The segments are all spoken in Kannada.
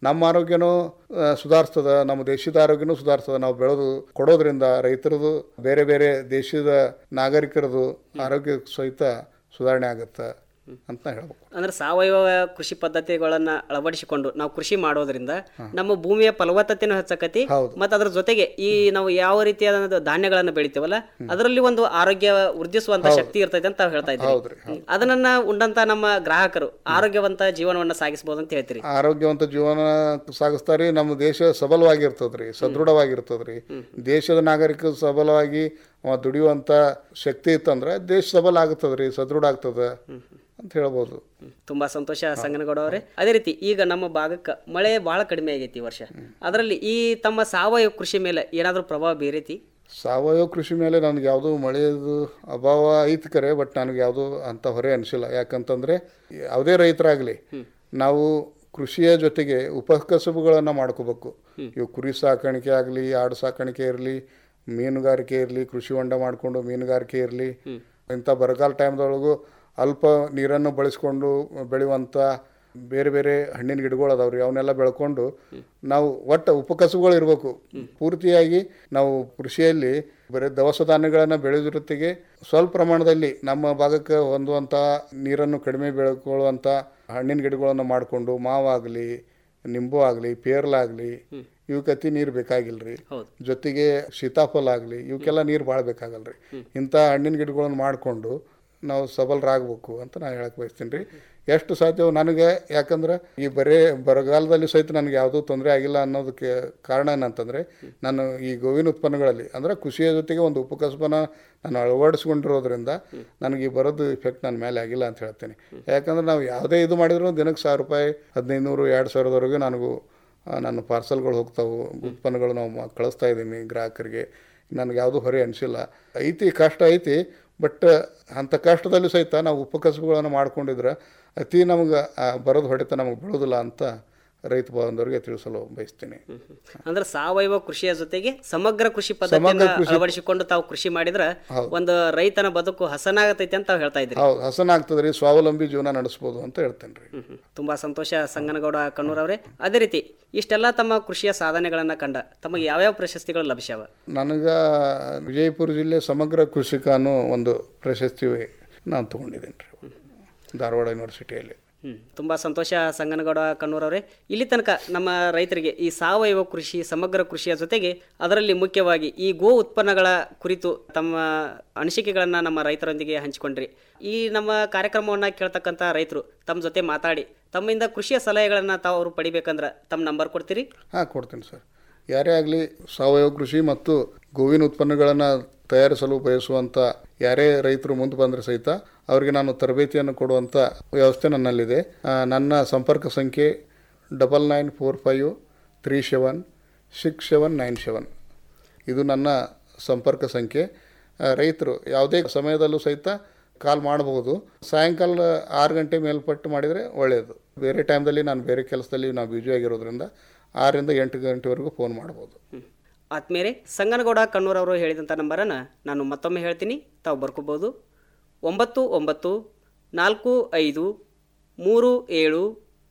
ನಮ್ಮ ಆರೋಗ್ಯನೂ ಆ, ಸುಧಾರಿಸ್ತದ ನಮ್ಮ ದೇಶದ ಆರೋಗ್ಯನೂ ಸುಧಾರಿಸ್ತದ ನಾವು ಬೆಳೆದು ಕೊಡೋದ್ರಿಂದ ರೈತರದು ಬೇರೆ ಬೇರೆ ದೇಶದ ನಾಗರಿಕರದು ಆರೋಗ್ಯ ಸಹಿತ ಸುಧಾರಣೆ ಆಗುತ್ತೆ ಅಂತ ನಾ ಹೇಳ್ಬೇಕು ಅಂದ್ರೆ ಸಾವಯವ ಕೃಷಿ ಪದ್ಧತಿಗಳನ್ನ ಅಳವಡಿಸಿಕೊಂಡು ನಾವು ಕೃಷಿ ಮಾಡೋದ್ರಿಂದ ನಮ್ಮ ಭೂಮಿಯ ಫಲವತ್ತತೆನೂ ಹೆಚ್ಚಾಕತಿ ಮತ್ತು ಅದ್ರ ಜೊತೆಗೆ ಈ ನಾವು ಯಾವ ರೀತಿಯಾದ ಧಾನ್ಯಗಳನ್ನ ಬೆಳಿತೇವಲ್ಲ ಅದರಲ್ಲಿ ಒಂದು ಆರೋಗ್ಯ ವೃದ್ಧಿಸುವಂತ ಶಕ್ತಿ ಇರ್ತೈತೆ ಅಂತ ತಾವು ಹೇಳ್ತಾ ಹೌದ್ರಿ, ಇದ್ದೀರಿ ಅದನ್ನ ಉಂಡಂತ ನಮ್ಮ ಗ್ರಾಹಕರು ಆರೋಗ್ಯವಂತ ಜೀವನವನ್ನ ಸಾಗಿಸಬಹುದು ಅಂತ ಹೇಳ್ತೀರಿ ಆರೋಗ್ಯವಂತ ಜೀವನ ಸಾಗಿಸ್ತಾರೆ ನಮ್ಮ ದೇಶ ಸಬಲವಾಗಿರ್ತದ್ರಿ ಸದೃಢವಾಗಿರ್ತದ್ರಿ ದೇಶದ ನಾಗರಿಕ ಸಬಲವಾಗಿ ಅವ ದುಡಿಯುವಂತ ಶಕ್ತಿ ಇತ್ತಂದ್ರೆ ದೇಶ ಸಬಲ ಆಗ್ತದ್ರಿ ಸದೃಢ ಆಗ್ತದ ಅಂತ ಹೇಳ್ಬೋದು ತುಂಬಾ ಸಂತೋಷ ಸಂಗನಗೌಡ ಅವರೇ ಅದೇ ರೀತಿ ಈಗ ನಮ್ಮ ಭಾಗಕ್ಕೆ ಮಳೆ ಬಹಳ ಕಡಿಮೆ ಆಗೈತಿ ಈ ವರ್ಷ ಅದರಲ್ಲಿ ಈ ತಮ್ಮ ಸಾವಯವ ಕೃಷಿ ಮೇಲೆ ಏನಾದರೂ ಪ್ರಭಾವ ಬೀರೈತಿ ಸಾವಯವ ಕೃಷಿ ಮೇಲೆ ನನಗೆ ಯಾವುದೂ ಮಳೆಯದು ಅಭಾವ ಐತಿ ಕರೆ ಬಟ್ ನನಗೆ ಯಾವುದೂ ಅಂಥ ಹೊರೆ ಅನಿಸಿಲ್ಲ ಯಾಕಂತಂದರೆ ಯಾವುದೇ ರೈತರಾಗಲಿ ನಾವು ಕೃಷಿಯ ಜೊತೆಗೆ ಉಪಕಸಬುಗಳನ್ನು ಮಾಡ್ಕೋಬೇಕು ಇವು ಕುರಿ ಸಾಕಾಣಿಕೆ ಆಗಲಿ ಆಡು ಸಾಕಾಣಿಕೆ ಇರಲಿ ಮೀನುಗಾರಿಕೆ ಇರಲಿ ಕೃಷಿ ಹೊಂಡ ಮಾಡಿಕೊಂಡು ಮೀನುಗಾರಿಕೆ ಇರಲಿ ಇಂಥ ಬರಗಾಲ ಟೈಮ್ದೊಳಗೂ ಅಲ್ಪ ನೀರನ್ನು ಬಳಸ್ಕೊಂಡು ಬೆಳೆಯುವಂಥ ಬೇರೆ ಬೇರೆ ಹಣ್ಣಿನ ಗಿಡಗಳು ಅದಾವ್ರಿ ಅವನ್ನೆಲ್ಲ ಬೆಳ್ಕೊಂಡು ನಾವು ಒಟ್ಟು ಉಪಕಸಬುಗಳು ಇರಬೇಕು ಪೂರ್ತಿಯಾಗಿ ನಾವು ಕೃಷಿಯಲ್ಲಿ ಬರೀ ದವಸ ಧಾನ್ಯಗಳನ್ನು ಬೆಳೆಯೋದ್ರೊತ್ತಿಗೆ ಸ್ವಲ್ಪ ಪ್ರಮಾಣದಲ್ಲಿ ನಮ್ಮ ಭಾಗಕ್ಕೆ ಹೊಂದುವಂಥ ನೀರನ್ನು ಕಡಿಮೆ ಬೆಳ್ಕೊಳ್ಳುವಂಥ ಹಣ್ಣಿನ ಗಿಡಗಳನ್ನು ಮಾಡಿಕೊಂಡು ಮಾವಾಗಲಿ ನಿಂಬು ಆಗಲಿ ಪೇರ್ಲಾಗಲಿ ಇವಕ್ಕೆ ಅತಿ ನೀರು ಬೇಕಾಗಿಲ್ರಿ ಜೊತೆಗೆ ಸೀತಾಫಲ ಆಗಲಿ ಇವಕ್ಕೆಲ್ಲ ನೀರು ಭಾಳ ಬೇಕಾಗಲ್ರಿ ಇಂಥ ಹಣ್ಣಿನ ಗಿಡಗಳನ್ನು ಮಾಡಿಕೊಂಡು ನಾವು ಸಬಲರಾಗಬೇಕು ಅಂತ ನಾನು ಹೇಳಕ್ಕೆ ಬಯಸ್ತೀನಿ ರೀ ಎಷ್ಟು ಸಾಧ್ಯವೋ ನನಗೆ ಯಾಕಂದ್ರೆ ಈ ಬರೇ ಬರಗಾಲದಲ್ಲಿ ಸಹಿತ ನನಗೆ ಯಾವುದೂ ತೊಂದರೆ ಆಗಿಲ್ಲ ಅನ್ನೋದಕ್ಕೆ ಕಾರಣ ಏನಂತಂದರೆ ನಾನು ಈ ಗೋವಿನ ಉತ್ಪನ್ನಗಳಲ್ಲಿ ಅಂದರೆ ಕೃಷಿಯ ಜೊತೆಗೆ ಒಂದು ಉಪಕಸಬನ ನಾನು ಅಳವಡಿಸ್ಕೊಂಡಿರೋದ್ರಿಂದ ನನಗೆ ಈ ಬರೋದು ಇಫೆಕ್ಟ್ ನನ್ನ ಮೇಲೆ ಆಗಿಲ್ಲ ಅಂತ ಹೇಳ್ತೀನಿ ಯಾಕಂದ್ರೆ ನಾವು ಯಾವುದೇ ಇದು ಮಾಡಿದ್ರು ದಿನಕ್ಕೆ ಸಾವಿರ ರೂಪಾಯಿ ಹದಿನೈದು ನೂರು ಎರಡು ಸಾವಿರದವರೆಗೆ ನನಗೂ ಆ, ನನ್ನ ಪಾರ್ಸಲ್ಗಳು ಹೋಗ್ತಾವೆ ಉತ್ಪನ್ನಗಳು ನಾವು ಮ- ಕಳಿಸ್ತಾ ಇದ್ದೀನಿ ಗ್ರಾಹಕರಿಗೆ ನನಗೆ ಯಾವುದೂ ಹೊರೆ ಅನಿಸಿಲ್ಲ ಐತಿ ಕಷ್ಟ ಐತಿ ಬಟ್ ಅಂಥ ಕಷ್ಟದಲ್ಲೂ ಸಹಿತ ನಾವು ಉಪಕಸಬುಗಳನ್ನು ಮಾಡ್ಕೊಂಡಿದ್ರೆ ಅತಿ ನಮ್ಗೆ ಬರೋದು ಹೊಡೆತ ನಮಗೆ ಬೀಳೋದಿಲ್ಲ ಅಂತ ರೈತ ಬಾಂಧವರಿಗೆ ತಿಳಿಸಲು ಬಯಸ್ತೀನಿ ಅಂದ್ರೆ ಸಾವಯವ ಕೃಷಿಯ ಜೊತೆಗೆ ಸಮಗ್ರ ಕೃಷಿ ಪದ್ಧತಿಯನ್ನ ಅಳವಡಿಸಿಕೊಂಡು ತಾವು ಕೃಷಿ ಮಾಡಿದ್ರ ಒಂದು ರೈತನ ಬದುಕು ಹಸನಾಗತೈತಿ ಅಂತ ತಾವು ಹೇಳ್ತಾ ಇದ್ರಿ ಹೌದು ಹಸನಾಗ್ತದೆ ರೀ ಸ್ವಾವಲಂಬಿ ಜೀವನ ನಡೆಸ್ಬೋದು ಅಂತ ಹೇಳ್ತೇನೆ ರೀ ಹ್ಮ್. ತುಂಬಾ ಸಂತೋಷ ಸಂಗನಗೌಡ ಕಣ್ಣೂರ್ ಅವರೇ ಅದೇ ರೀತಿ ಇಷ್ಟೆಲ್ಲ ತಮ್ಮ ಕೃಷಿಯ ಸಾಧನೆಗಳನ್ನ ಕಂಡ ತಮಗೆ ಯಾವ್ಯಾವ ಪ್ರಶಸ್ತಿಗಳು ಲಭಿಸ್ಯಾವ ನನಗೆ ವಿಜಯಪುರ ಜಿಲ್ಲೆ ಸಮಗ್ರ ಕೃಷಿಕ ಅನ್ನೋ ಒಂದು ಪ್ರಶಸ್ತಿ ನಾನು ತೊಗೊಂಡಿದ್ದೀನಿ ರೀ ಧಾರವಾಡ ಯೂನಿವರ್ಸಿಟಿಯಲ್ಲಿ ಹ್ಮ್ ತುಂಬಾ ಸಂತೋಷ ಸಂಗನಗೌಡ ಕಣ್ಣೂರ್ ಅವರೇ ಇಲ್ಲಿ ತನಕ ನಮ್ಮ ರೈತರಿಗೆ ಈ ಸಾವಯವ ಕೃಷಿ ಸಮಗ್ರ ಕೃಷಿಯ ಜೊತೆಗೆ ಅದರಲ್ಲಿ ಮುಖ್ಯವಾಗಿ ಈ ಗೋ ಉತ್ಪನ್ನಗಳ ಕುರಿತು ತಮ್ಮ ಅನಿಸಿಕೆಗಳನ್ನ ನಮ್ಮ ರೈತರೊಂದಿಗೆ ಹಂಚಿಕೊಂಡ್ರಿ ಈ ನಮ್ಮ ಕಾರ್ಯಕ್ರಮವನ್ನ ಕೇಳ್ತಕ್ಕಂಥ ರೈತರು ತಮ್ಮ ಜೊತೆ ಮಾತಾಡಿ ತಮ್ಮಿಂದ ಕೃಷಿಯ ಸಲಹೆಗಳನ್ನ ತಾವು ಅವರು ಪಡಿಬೇಕಂದ್ರೆ ತಮ್ಮ ನಂಬರ್ ಕೊಡ್ತೀರಿ ಹಾಂ ಕೊಡ್ತೀನಿ ಸರ್ ಯಾರೇ ಆಗಲಿ ಸಾವಯವ ಕೃಷಿ ಮತ್ತು ಗೋವಿನ ಉತ್ಪನ್ನಗಳನ್ನು ತಯಾರಿಸಲು ಬಯಸುವಂಥ ಯಾರೇ ರೈತರು ಮುಂದೆ ಬಂದರೆ ಸಹಿತ ಅವರಿಗೆ ನಾನು ತರಬೇತಿಯನ್ನು ಕೊಡುವಂಥ ವ್ಯವಸ್ಥೆ ನನ್ನಲ್ಲಿದೆ ಆ, ನನ್ನ ಸಂಪರ್ಕ ಸಂಖ್ಯೆ double nine four five three seven six seven nine seven ಇದು ನನ್ನ ಸಂಪರ್ಕ ಸಂಖ್ಯೆ ಆ, ರೈತರು ಯಾವುದೇ ಸಮಯದಲ್ಲೂ ಸಹಿತ ಕಾಲ್ ಮಾಡಬಹುದು ಸಾಯಂಕಾಲ ಆರು ಗಂಟೆ ಮೇಲ್ಪಟ್ಟು ಮಾಡಿದರೆ ಒಳ್ಳೆಯದು ಬೇರೆ ಟೈಮ್ದಲ್ಲಿ ನಾನು ಬೇರೆ ಕೆಲಸದಲ್ಲಿ ನಾವು ಬ್ಯುಸಿ ಆಗಿರೋದ್ರಿಂದ ಆರರಿಂದ ಎಂಟು ಗಂಟೆವರೆಗೂ ಫೋನ್ ಮಾಡ್ಬೋದು ಆತ್ಮೇಲೆ ಸಂಗನಗೌಡ ಕಣ್ಣೂರ್ ಅವರು ಹೇಳಿದಂಥ ನಂಬರನ್ನು ನಾನು ಮತ್ತೊಮ್ಮೆ ಹೇಳ್ತೀನಿ ತಾವು ಬರ್ಕೋಬೋದು ಒಂಬತ್ತು ಒಂಬತ್ತು ನಾಲ್ಕು ಐದು ಮೂರು ಏಳು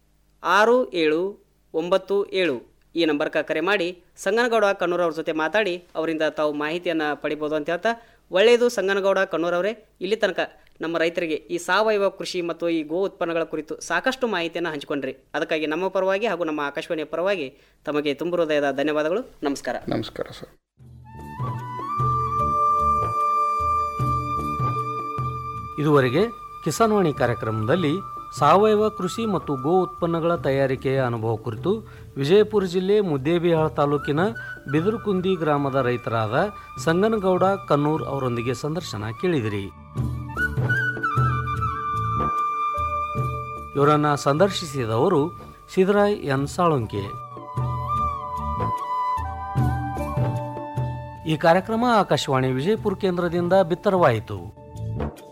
ಆರು ಏಳು ಒಂಬತ್ತು ಏಳು ಈ ನಂಬರ್ಗೆ ಕರೆ ಮಾಡಿ ಸಂಗನಗೌಡ ಕಣ್ಣೂರ್ ಅವ್ರ ಜೊತೆ ಮಾತಾಡಿ ಅವರಿಂದ ತಾವು ಮಾಹಿತಿಯನ್ನು ಪಡಿಬೋದು ಅಂತ ಹೇಳ್ತಾ ಒಳ್ಳೆಯದು ಸಂಗನಗೌಡ ಕಣ್ಣೂರ್ ಅವರೇ ಇಲ್ಲಿ ತನಕ ನಮ್ಮ ರೈತರಿಗೆ ಈ ಸಾವಯವ ಕೃಷಿ ಮತ್ತು ಈ ಗೋ ಉತ್ಪನ್ನಗಳ ಕುರಿತು ಸಾಕಷ್ಟು ಮಾಹಿತಿಯನ್ನು ಹಂಚಿಕೊಂಡ್ರಿ ಅದಕ್ಕಾಗಿ ನಮ್ಮ ಪರವಾಗಿ ಹಾಗೂ ನಮ್ಮ ಆಕಾಶವಾಣಿಯ ಪರವಾಗಿ ತಮಗೆ ತುಂಬು ಹೃದಯದ ಧನ್ಯವಾದಗಳು ನಮಸ್ಕಾರ ನಮಸ್ಕಾರ ಸರ್ ಇದುವರೆಗೆ ಕಿಸಾನ್ವಾಣಿ ಕಾರ್ಯಕ್ರಮದಲ್ಲಿ ಸಾವಯವ ಕೃಷಿ ಮತ್ತು ಗೋ ಉತ್ಪನ್ನಗಳ ತಯಾರಿಕೆಯ ಅನುಭವ ಕುರಿತು ವಿಜಯಪುರ ಜಿಲ್ಲೆ ಮುದ್ದೇಬಿಹಾಳ ತಾಲೂಕಿನ ಬಿದಿರುಕುಂದಿ ಗ್ರಾಮದ ರೈತರಾದ ಸಂಗನಗೌಡ ಕನ್ನೂರ್ ಅವರೊಂದಿಗೆ ಸಂದರ್ಶನ ಕೇಳಿದಿರಿ ಇವರನ್ನ ಸಂದರ್ಶಿಸಿದವರು ಸಿದ್ದರಾಯ್ ಎನ್ ಸಾಳುಂಕೆ ಈ ಕಾರ್ಯಕ್ರಮ ಆಕಾಶವಾಣಿ ವಿಜಯಪುರ ಕೇಂದ್ರದಿಂದ ಬಿತ್ತರವಾಯಿತು